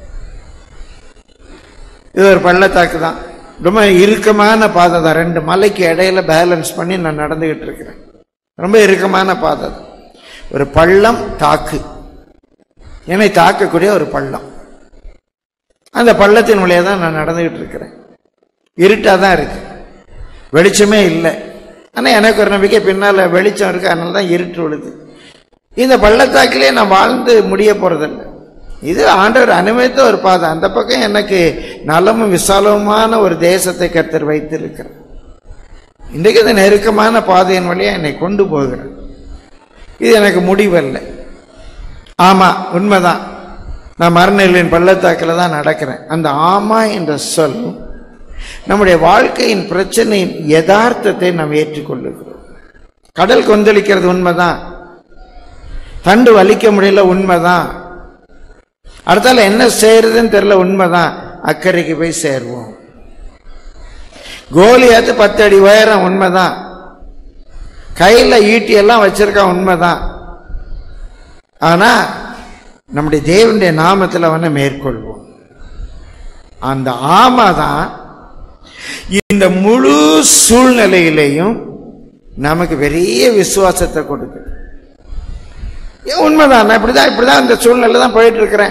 இது ஒரு பள்ளத்தாக்கு தான் ரொம்ப இறுக்கமான பாதை தான் ரெண்டு மலைக்கு இடையில பேலன்ஸ் பண்ணி நான் நடந்துகிட்டு இருக்கிறேன் ரொம்ப இறுக்கமான பாதை தான் ஒரு பள்ளம் தாக்கு என்னை தாக்கக்கூடிய ஒரு பள்ளம் அந்த பள்ளத்தின் வழியாக தான் நான் நடந்துகிட்டு இருக்கிறேன் இருட்டாக தான் இருக்கு வெளிச்சமே இல்லை ஆனால் எனக்கு ஒரு நம்பிக்கை பின்னால் வெளிச்சம் இருக்கு அதனால தான் இருட்டு விழுது இந்த பள்ளத்தாக்கிலே நான் வாழ்ந்து முடிய போறதில்லை இது ஆண்டவர் அனுமதித்த ஒரு பாதை அந்த பக்கம் எனக்கு நலமும் விசாலமுமான ஒரு தேசத்தை கர்த்தர் வைத்திருக்கிறார் இன்றைக்கு இந்த நெருக்கமான பாதையின் வழியா என்னை கொண்டு போகிறார் இது எனக்கு முடிவல்ல ஆமா உண்மைதான் நான் மரணங்களின் பள்ளத்தாக்கில் தான் நடக்கிறேன் அந்த ஆமா என்ற சொல் நம்முடைய வாழ்க்கையின் பிரச்சனையின் யதார்த்தத்தை நாம் ஏற்றுக்கொள்ளுகிறோம் கடல் கொந்தளிக்கிறது உண்மைதான் தண்டு வலிக்க முடியல உண்மைதான் அடுத்தால என்ன செய்யறதுன்னு தெரியல உண்மைதான் அக்கறைக்கு போய் சேருவோம் கோலியாத்து பத்து அடி உயரம் உண்மைதான் கையில ஈட்டி எல்லாம் வச்சிருக்கான் உண்மைதான் ஆனா நம்முடைய தேவனுடைய நாமத்தில் அவனை மேற்கொள்வோம் அந்த ஆமா தான் இந்த முழு சூழ்நிலையிலையும் நமக்கு பெரிய விசுவாசத்தை கொடுக்குது ஏன் உண்மைதான் நான் இப்படிதான் இப்படிதான் இந்த சூழ்நிலை தான் போயிட்டு இருக்கிறேன்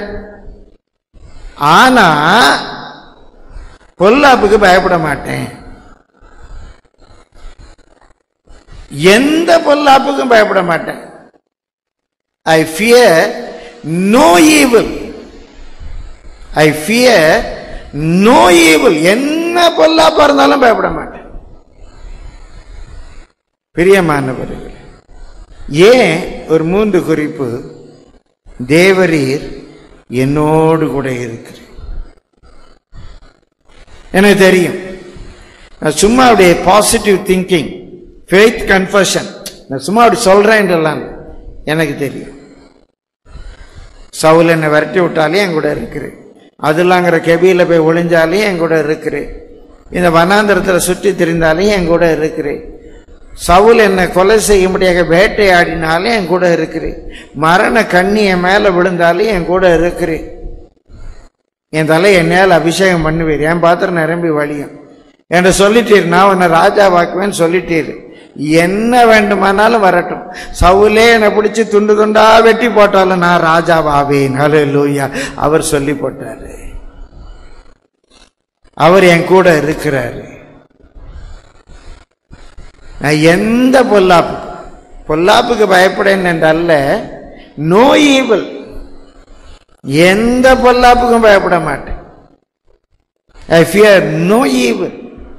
ஆனா பொல்லாப்புக்கு பயப்பட மாட்டேன் எந்த பொல்லாப்புக்கும் பயப்பட மாட்டேன் I fear no evil I fear no evil என்ன பொல்லாப்பா இருந்தாலும் பயப்பட மாட்டேன் பிரியமானவர்கள் ஏன் ஒரு மூன்று குறிப்பு தேவரீர் என்னோடு கூட இருக்கிறேன் எனக்கு தெரியும் நான் சும்மா அப்படியே பாசிட்டிவ் திங்கிங் ஃபெய்த் கன்ஃபர்ஷன் நான் சும்மா அப்படி சொல்றேன்றலாம் எனக்கு தெரியும் சவுல் என்னை விரட்டி விட்டாலே என் கூட இருக்கிறேன் அதுலாங்கிற கெபியில போய் ஒளிஞ்சாலே என் கூட இருக்கிறேன் இந்த வனாந்திரத்தில் சுற்றி திரிந்தாலே என் கூட இருக்கிறேன் சவுல் என்னை கொலை செய்யும்படியாக வேட்டையாடினாலே என் கூட இருக்கிறேன் மரண கண்ணி என் மேல விழுந்தாலே என் கூட இருக்கிறேன் என் தலை என் மேல அபிஷேகம் பண்ணுவீர் என் பாத்திரம் நிரம்பி வழியும் என்று சொல்லிட்டீர் நான் உன்னை ராஜாவாக்குவேன்னு சொல்லிட்டீர் என்ன வேண்டுமானாலும் வரட்டும் சவுலே என்னை பிடிச்சி துண்டு துண்டா வெட்டி போட்டாலும் நான் ராஜாவாவேன் ஹalleluya அவர் சொல்லி போட்டாரு அவர் என் கூட இருக்கிறாரு நான் எந்த பொல்லாப்பு பொல்லாப்புக்கு பயப்படேன் என்றல்ல நோ ஈவல் எந்த பொல்லாப்புக்கும் பயப்பட மாட்டேன் I fear no evil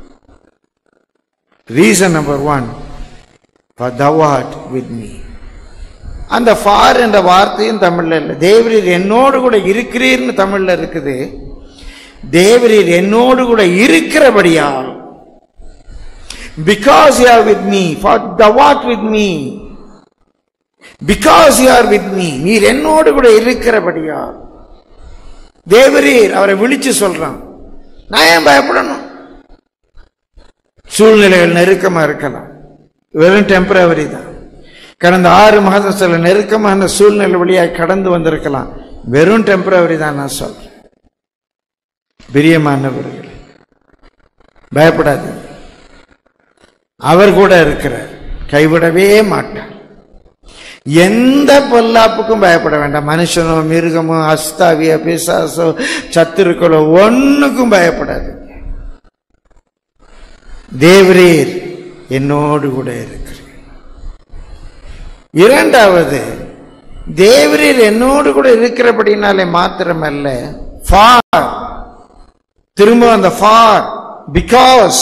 reason number one for தவாட் வித் மீ அந்த ஃபார் என்ற வார்த்தையும் தமிழ்ல இல்லை தேவரீர் என்னோடு கூட இருக்கிறீர்னு தமிழ்ல இருக்குது தேவரீர் என்னோடு கூட இருக்கிறபடியால் because you are with me for தவாட் with me because you are with me நீர் என்னோடு கூட இருக்கிறபடியால் தேவரீர் அவரை விழிச்சு சொல்றான் நான் ஏன் பயப்படணும் சூழ்நிலைகள் நெருக்கமா இருக்கலாம் வெறும் டெம்பரவரி தான் கடந்த ஆறு மாதம் சில நெருக்கமான சூழ்நிலை வழியாக கடந்து வந்திருக்கலாம் வெறும் டெம்பரவரி தான் நான் சொல்றேன் பிரியமானவர்கள் பயப்படாது அவர் கூட இருக்கிறார் கைவிடவே மாட்டார் எந்த பொல்லாப்புக்கும் பயப்பட வேண்டாம் மனுஷனோ மிருகமோ அஸ்தாவிய பிசாசோ சத்துருக்களோ ஒண்ணுக்கும் பயப்படாது தேவரீர் என்னோடு கூட இருக்கிறேன் இரண்டாவது தேவரீர் என்னோடு கூட இருக்கிறபடினாலே மாத்திரமல்ல ஃபார் திரும்ப அந்த for because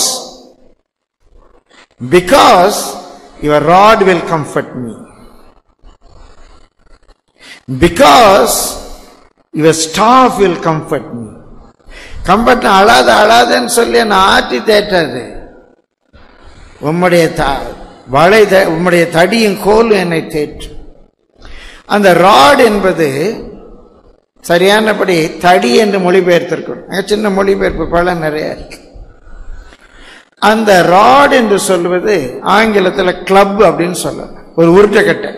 because your rod will comfort me because your staff will comfort me comfort அழாத அழாதன்னு சொல்லி என்னை ஆட்டி தேட்டாது உம்முடைய த வளை த- உம்முடைய தடியும் கோலும் என்னை தேற்று அந்த ராட் என்பது சரியானபடி தடி என்று மொழிபெயர்த்திருக்கணும் அங்க சின்ன மொழிபெயர்ப்பு பல நிறைய இருக்கு அந்த ராட் என்று சொல்வது ஆங்கிலத்தில் கிளப் அப்படின்னு சொல்லலாம் ஒரு உருட்டைக்கட்டை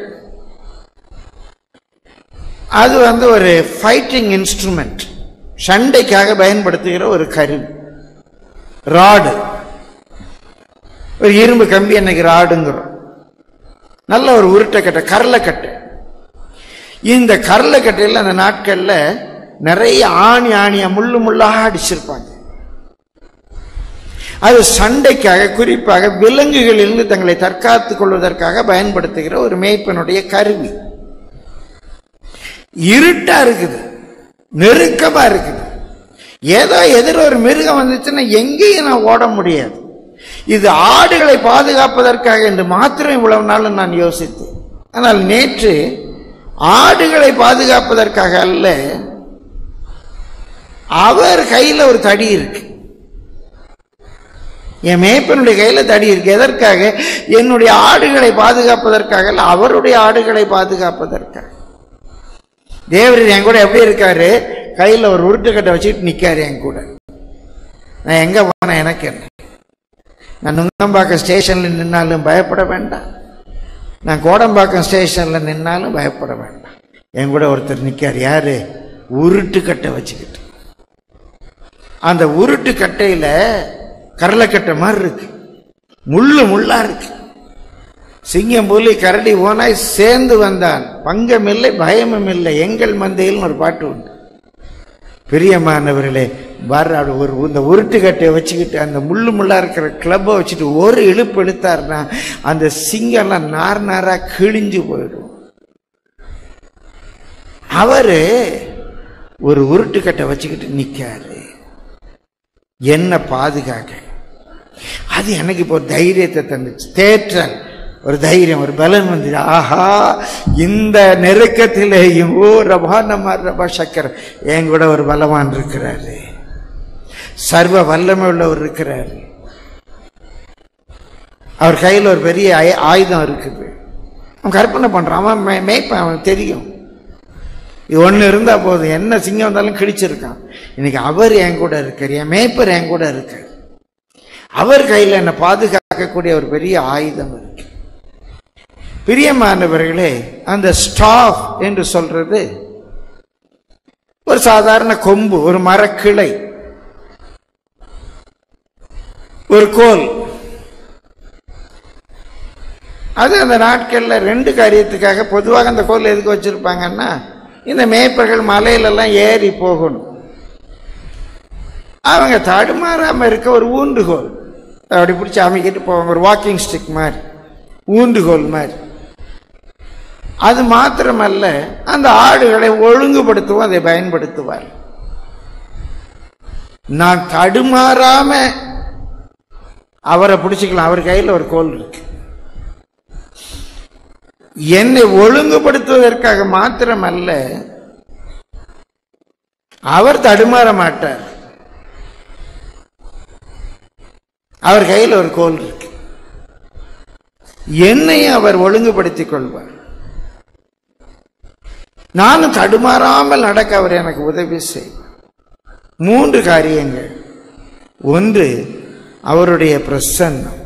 அது வந்து ஒரு ஃபைட்டிங் இன்ஸ்ட்ருமெண்ட் சண்டைக்காக பயன்படுத்துகிற ஒரு கருவி ராடு ஒரு இரும்பு கம்பி அன்னைக்கு ராடுங்கிறோம் நல்ல ஒரு உருட்டைக்கட்டை கரலைக்கட்டை இந்த கரலைக்கட்டையில் அந்த நாட்கள்ல நிறைய ஆணி ஆணியா முள்ளு முள்ளாக அடிச்சிருப்பாங்க அது சண்டைக்காக குறிப்பாக விலங்குகளிலிருந்து தங்களை தற்காத்துக் கொள்வதற்காக பயன்படுத்துகிற ஒரு மேய்ப்பனுடைய கருவி இருட்டா இருக்குது நெருக்கமா இருக்குது ஏதோ எதிர ஒரு மிருகம் வந்துச்சுன்னா எங்கேயும் நான் ஓட முடியாது இது ஆடுகளை பாதுகாப்பதற்காக என்று மாத்திரம் இவ்வளவு நாளும் நான் யோசித்தேன் ஆனால் நேற்று ஆடுகளை பாதுகாப்பதற்காக அல்ல அவர் கையில ஒரு தடி இருக்கு என் மேய்ப்பனுடைய கையில தடி இருக்கு எதற்காக என்னுடைய ஆடுகளை பாதுகாப்பதற்காக அல்ல அவருடைய ஆடுகளை பாதுகாப்பதற்காக தேவரீர் என் கூட எப்படி இருக்காரு கையில ஒரு உருட்டுக்கட்டை வச்சுட்டு நிக்காரு என் கூட நான் எங்க போனேன் எனக்கு என்ன நான் நுங்கம்பாக்கம் ஸ்டேஷன்ல நின்னாலும் பயப்பட வேண்டாம் நான் கோடம்பாக்கம் ஸ்டேஷன்ல நின்னாலும் பயப்பட வேண்டாம் என் கூட ஒருத்தர் நிக்கார் யாரு உருட்டுக்கட்டை வச்சுக்கிட்டு அந்த உருட்டு கட்டையில கரலைக்கட்டை மாதிரி இருக்கு முள்ளு முள்ளா இருக்கு சிங்கம் புலி கரடி ஓனாய் சேர்ந்து வந்தான் பங்கம் இல்லை பயமும் இல்லை எங்கள் மந்தையில் ஒரு பாட்டு உண்டு பிரியமானவர்களே வர ஒரு இந்த உருட்டுக்கட்டையை வச்சுக்கிட்டு அந்த முள்ளு முள்ளா இருக்கிற கிளப்பை வச்சுட்டு ஒரு இழுப்பு இழுத்தாருன்னா அந்த சிங்கம்லாம் நார் நாரா கிழிஞ்சு போயிடும் அவரு ஒரு உருட்டுக்கட்டை வச்சுக்கிட்டு நிக்காரு என்ன பாதுகாக்க அது எனக்கு இப்போ ஒரு தைரியத்தை தந்துச்சு தேற்றல் ஒரு தைரியம் ஒரு பலன் வந்து ஆஹா இந்த நெருக்கத்திலேயும் ஓ ரபா நம்ம ரபா சக்கர் என் கூட ஒரு பலவான் இருக்கிறாரு சர்வ வல்லமை உள்ளவர் இருக்கிறாரு அவர் கையில் ஒரு பெரிய ஆய- ஆயுதம் இருக்குது அவன் கற்பனை பண்றான் அவன் மே- மேய்ப்பான் அவனுக்கு தெரியும் இது ஒன்று இருந்தால் போதும் என்ன சிங்கம் வந்தாலும் கிழிச்சிருக்கான் இன்னைக்கு அவர் என் கூட இருக்கார் என் மேய்ப்பர் என் கூட இருக்கார் அவர் கையில் என்னை பாதுகாக்கக்கூடிய ஒரு பெரிய ஆயுதம் இருக்கு பிரியமானவர்களே அந்த ஸ்டாஃப் என்று சொல்றது ஒரு சாதாரண கொம்பு ஒரு மரக்கிளை ஒரு கோல் அது அந்த நாட்கள்ல ரெண்டு காரியத்துக்காக பொதுவாக அந்த கோல் எதுக்கு வச்சிருப்பாங்கன்னா இந்த மேய்ப்பர்கள் மலையிலெல்லாம் ஏறி போகணும் அவங்க தடுமாறாம இருக்க ஒரு ஊண்டுகோல் அப்படி பிடிச்சி அமைக்கிட்டு போவாங்க ஒரு வாக்கிங் ஸ்டிக் மாதிரி ஊண்டுகோல் மாதிரி அது மாத்திரமல்ல அந்த ஆடுகளை ஒழுங்குபடுத்தவும் அதை பயன்படுத்துவார் நான் தடுமாறாம அவரை பிடிச்சிக்கலாம் அவர் கையில் ஒரு கோல் இருக்கு என்னை ஒழுங்குபடுத்துவதற்காக மாத்திரமல்ல அவர் தடுமாற மாட்டார் அவர் கையில் ஒரு கோல் இருக்கு என்னையும் அவர் ஒழுங்குபடுத்திக் கொள்வார் நானும் தடுமாறாமல் நடக்க அவர் எனக்கு உதவி செய்வார் மூன்று காரியங்கள் ஒன்று அவருடைய பிரசன்னம்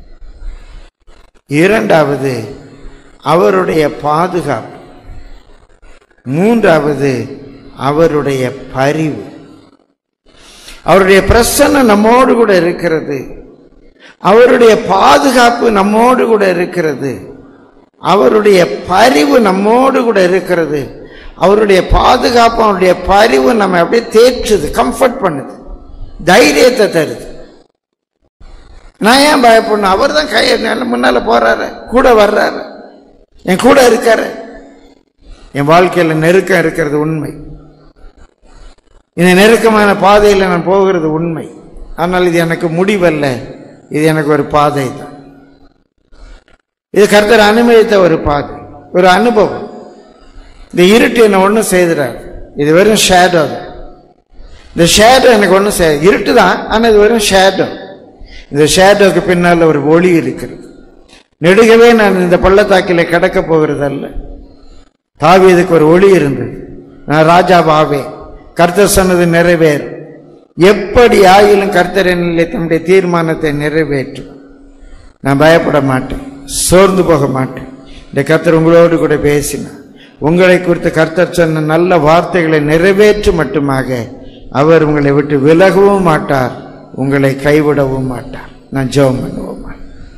இரண்டாவது அவருடைய பாதுகாப்பு மூன்றாவது அவருடைய பரிவு அவருடைய பிரசன்னம் நம்மோடு கூட இருக்கிறது அவருடைய பாதுகாப்பு நம்மோடு கூட இருக்கிறது அவருடைய பரிவு நம்மோடு கூட இருக்கிறது அவருடைய பாதுகாப்பு அவருடைய பரிவு நம்ம அப்படியே தேற்றுது கம்ஃபர்ட் பண்ணுது தைரியத்தை தருது நான் ஏன் பயப்படணும் அவர் தான் கை நல்ல முன்னால போறாரு கூட வர்றாரு என் கூட இருக்காரு என் வாழ்க்கையில நெருக்கம் இருக்கிறது உண்மை இந்த நெருக்கமான பாதையில் நான் போகிறது உண்மை ஆனால் இது எனக்கு முடிவல்ல இது எனக்கு ஒரு பாதை தான் இது கர்த்தர் அனுமதித்த ஒரு பாதை ஒரு அனுபவம் இந்த இருட்டு என்ன ஒன்றும் செய்துறாரு இது வெறும் ஷேடோ தான் இந்த ஷேடோ எனக்கு ஒன்றும் செய்ய இருட்டு தான் ஆனால் இது வெறும் ஷேடோ இந்த ஷேடோக்கு பின்னால் ஒரு ஒளி இருக்கிறது நெடுகவே நான் இந்த பள்ளத்தாக்கிலே கிடக்க போகிறதல்ல தாவீதுக்கு ஒரு ஒளி இருந்தது நான் ராஜாவாவே கர்த்தர் சொன்னது நிறைவேறும் எப்படி ஆயிலும் கர்த்தர் என்னிலே தம்முடைய தீர்மானத்தை நிறைவேற்றும் நான் பயப்பட மாட்டேன் சோர்ந்து போக மாட்டேன் இந்த கர்த்தர் உங்களோடு கூட பேசினார் உங்களை குறித்து கர்த்தர் சொன்ன நல்ல வார்த்தைகளை நிறைவேற்று மட்டுமாக அவர் உங்களை விட்டு விலகவும் மாட்டார் உங்களை கைவிடவும் மாட்டார் நான் ஜெபம் பண்ணுவோமா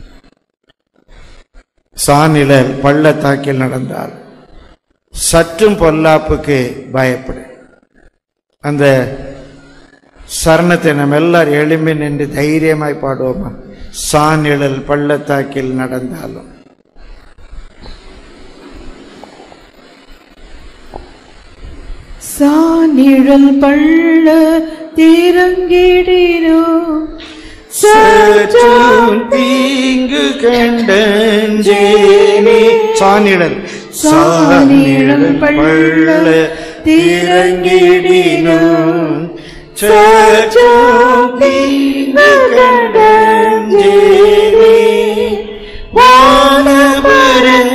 சாநிழல் பள்ளத்தாக்கில் நடந்தால் சற்றும் பொல்லாப்புக்கு பயப்படு அந்த சரணத்தை நம்ம எல்லாரும் எழும்பி நின்று தைரியமாய் பாடுவோமா சாநிழல் பள்ளத்தாக்கில் நடந்தாலும் சாநிழல் பள்ள திறங்கிடினோ சற்றும் தீங்கு கண்டேனே சாநிழல் சாநிழல் பள்ள திறங்கிடினும் சற்றும் தீங்கு கண்டேனே வானவரன்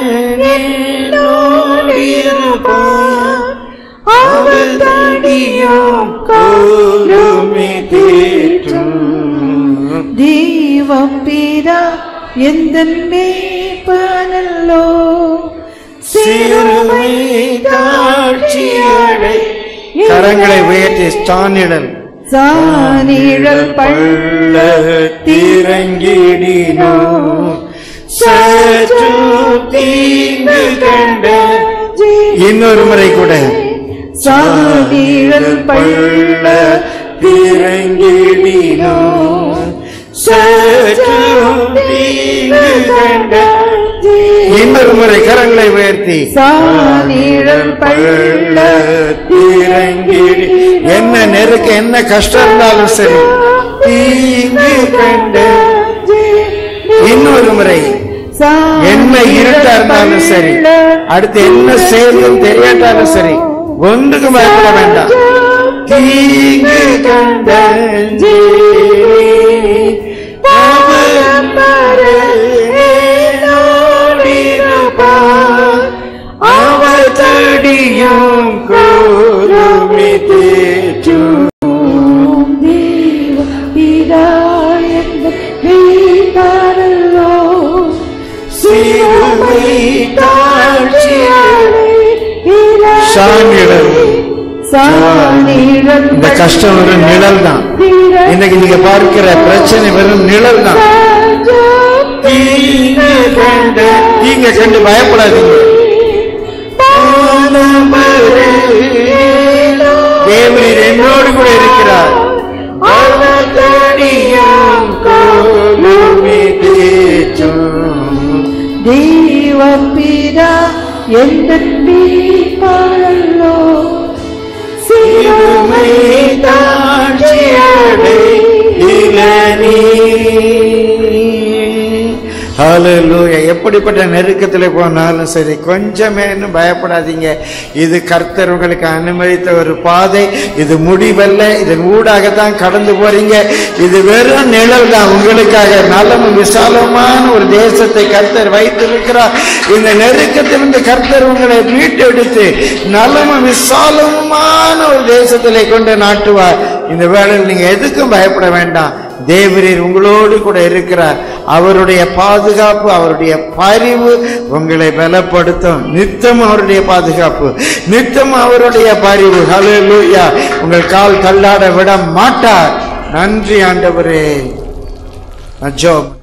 என்னோடிருப்பான் அவர் தடியும் கோலுமே தேற்றும் தெய்வம் பிதா எந்த மேய்ப்பனல்லோ சிறுமை தாட்சியடை கரங்களை உயர்த்தி ஸ்தானிடல் சாநிழல் பள்ள திறங்கிடினோ சற்று தீங்கு கண்ட இன்னொரு முறை கூட சாநிழல் பள்ள திறங்கிடினோ சற்று தீங்கு கண்ட இன்னொரு முறை கரங்களை உயர்த்தி சாநிழல் பள்ள தீரங்கிடி என்ன நெருக்க என்ன கஷ்டம் இருந்தாலும் சரி தீங்கு கண்ட இன்னொரு முறை என்ன இருட்டா இருந்தாலும் சரி அடுத்து என்ன செய்யணும் தெரியாட்டாலும் சரி ஒன்றுக்கும் பயப்பட வேண்டாம் தீங்கு கண்ட சாநிழல். சாநிழல் இந்த கஷ்டம் வெறும் நிழல் தான் இன்னைக்கு நீங்க பார்க்கிற பிரச்சனை வெறும் நிழல் தான் தீங்கு கண்டு தீங்க கண்டு பயப்படாதீங்க தேவரீர் என்னோடு கூட இருக்கிறார் அவதடியும் கோலுமே தேற்றும். தேவபிதா எந்த மீட்பனல்லோ சிறுமை தாழ்ச்சியடை இளநீ. ஹalleluya. எப்படிப்பட்ட நெருக்கத்தில் போனாலும் சரி கொஞ்சமே இன்னும் பயப்படாதீங்க இது கர்த்தர் உங்களுக்கு அனுமதித்த ஒரு பாதை இது முடிவல்ல இதன் ஊடாகத்தான் கடந்து போறீங்க இது வெறும் நிழல் தான் உங்களுக்காக நலமும் விசாலமான ஒரு தேசத்தை கர்த்தர் வைத்திருக்கிறார் இந்த நெருக்கத்திலிருந்து கர்த்தர் உங்களை மீட்டெடுத்து நலமும் விசாலமான ஒரு தேசத்திலே கொண்டு நாட்டுவார் இந்த வேளையில் நீங்க எதுக்கும் பயப்பட வேண்டாம் தேவரீர் உங்களோடு கூட இருக்கிறார் அவருடைய பாதுகாப்பு அவருடைய பரிவு உங்களை பலப்படுத்தும் நித்தம் அவருடைய பாதுகாப்பு நித்தம் அவருடைய பரிவு ஹalleluya உங்கள் கால் தள்ளாட விட மாட்டார் நன்றி ஆண்டவரே ஜோப்